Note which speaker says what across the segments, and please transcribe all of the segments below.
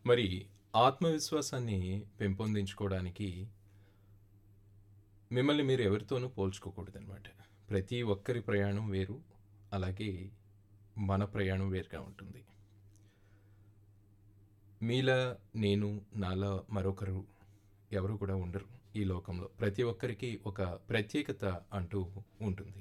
Speaker 1: మరి ఆత్మవిశ్వాసాన్ని పెంపొందించుకోవడానికి మిమ్మల్ని మీరు ఎవరితోనూ పోల్చుకోకూడదనమాట. ప్రతి ఒక్కరి ప్రయాణం వేరు. అలాగే మన ప్రయాణం వేరుగా ఉంటుంది. మీలా నేను, నాలా మరొకరు ఎవరు కూడా ఉండరు ఈ లోకంలో. ప్రతి ఒక్కరికి ఒక ప్రత్యేకత అంటూ ఉంటుంది.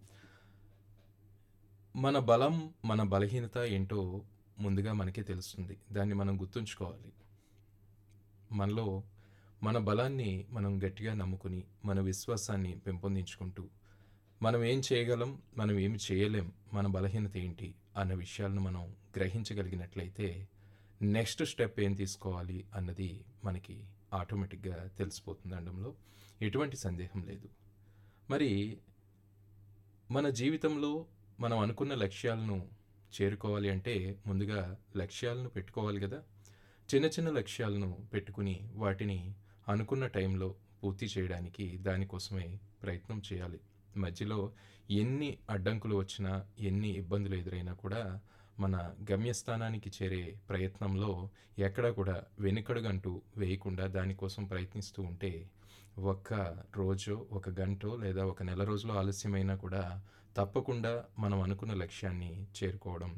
Speaker 1: మన బలం, మన బలహీనత ఏంటో ముందుగా మనకే తెలుస్తుంది. దాన్ని మనం గుర్తుంచుకోవాలి. మనలో మన బలాన్ని మనం గట్టిగా నమ్ముకుని, మన విశ్వాసాన్ని పెంపొందించుకుంటూ, మనం ఏం చేయగలం, మనం ఏమి చేయలేం, మన బలహీనత ఏంటి అన్న విషయాలను మనం గ్రహించగలిగినట్లయితే, నెక్స్ట్ స్టెప్ ఏం తీసుకోవాలి అన్నది మనకి ఆటోమేటిక్‌గా తెలిసిపోతుంది అనడంలో ఎటువంటి సందేహం లేదు. మరి మన జీవితంలో మనం అనుకున్న లక్ష్యాలను చేరుకోవాలి అంటే ముందుగా లక్ష్యాలను పెట్టుకోవాలి గదా! చిన్న చిన్న లక్ష్యాలను పెట్టుకుని వాటిని అనుకున్న టైంలో పూర్తి చేయడానికి దానికోసమే ప్రయత్నం చేయాలి. మధ్యలో ఎన్ని అడ్డంకులు వచ్చినా, ఎన్ని ఇబ్బందులు ఎదురైనా కూడా మన గమ్యస్థానానికి చేరే ప్రయత్నంలో ఎక్కడా కూడా వెనుకడుగంటూ వేయకుండా దానికోసం ప్రయత్నిస్తూ ఉంటే, ఒక్క రోజో, ఒక గంటో లేదా ఒక నెల రోజులో ఆలస్యమైనా కూడా తప్పకుండా మనం అనుకున్న లక్ష్యాన్ని చేరుకోవడం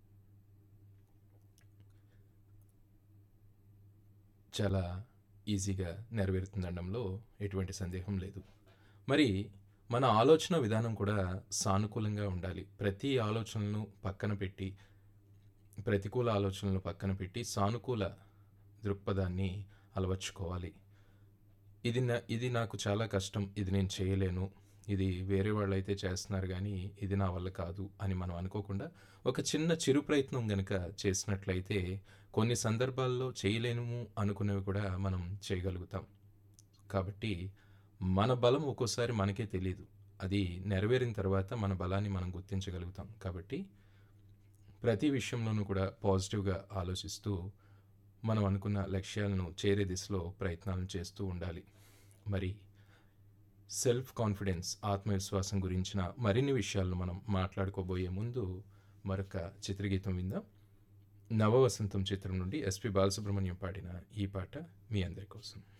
Speaker 1: చాలా ఈజీగా నెరవేరుతుందనడంలో ఎటువంటి సందేహం లేదు. మరి మన ఆలోచన విధానం కూడా సానుకూలంగా ఉండాలి. ప్రతి ఆలోచనలను పక్కన పెట్టి, ప్రతికూల ఆలోచనలను పక్కన పెట్టి సానుకూల దృక్పథాన్ని అలవర్చుకోవాలి. ఇది న ఇది నాకు చాలా కష్టం. ఇది నేను చేయలేను. ఇది వేరే వాళ్ళైతే చేస్తున్నారు గానీ, ఇది నా వల్ల కాదు అని మనం అనుకోకుండా, ఒక చిన్న చిరు ప్రయత్నం గనక చేసినట్లయితే, కొన్ని సందర్భాల్లో చేయలేము అనుకున్నవి కూడా మనం చేయగలుగుతాం. కాబట్టి మన బలం ఒక్కోసారి మనకే తెలీదు. అది నెరవేరిన తర్వాత మన బలాన్ని మనం గుర్తించగలుగుతాం. కాబట్టి ప్రతి విషయంలోనూ కూడా పాజిటివ్‌గా ఆలోచిస్తూ, మనం అనుకున్న లక్ష్యాలను చేరే దిశలో ప్రయత్నాలను చేస్తూ ఉండాలి. మరి సెల్ఫ్ కాన్ఫిడెన్స్, ఆత్మవిశ్వాసం గురించిన మరిన్ని విషయాలను మనం మాట్లాడుకోబోయే ముందు మరొక చిత్రగీతం విందాం. 'నవవసంతం' చిత్రం నుండి ఎస్‌పి బాలసుబ్రహ్మణ్యం పాడిన ఈ పాట మీ అందరి కోసం.